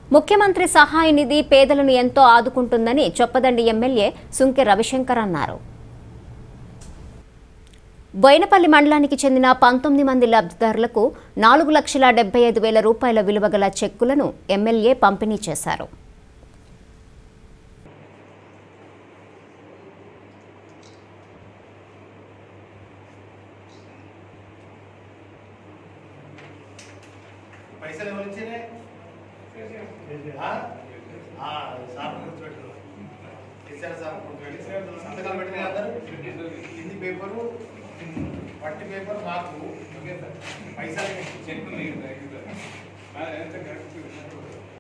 ముఖ్యమంత్రి సహాయ నిధి పేదలను ఎంతో ఆదుకుంటుందని చొప్పదండి ఎమ్మెల్యే సుంకె రవిశంకర్ అన్నారు బోయినపల్లి మండలానికి చెందిన పంతొమ్మిది మంది లబ్ధిదారులకు నాలుగు లక్షల డెబ్బై ఐదు వేల రూపాయల విలువ గల చెక్కులను ఎమ్మెల్యే పంపిణీ చేశారు పైసలు ఎవరు ఇచ్చినాయి ఆ? ఆ, సార్ గుర్తుపెట్టు ఇచ్చారు సార్ గుర్తుపెట్టి సంతకాలు పెట్టిన అందరు హిందీ పేపరు పట్టి పేపర్ మాకు పైసలు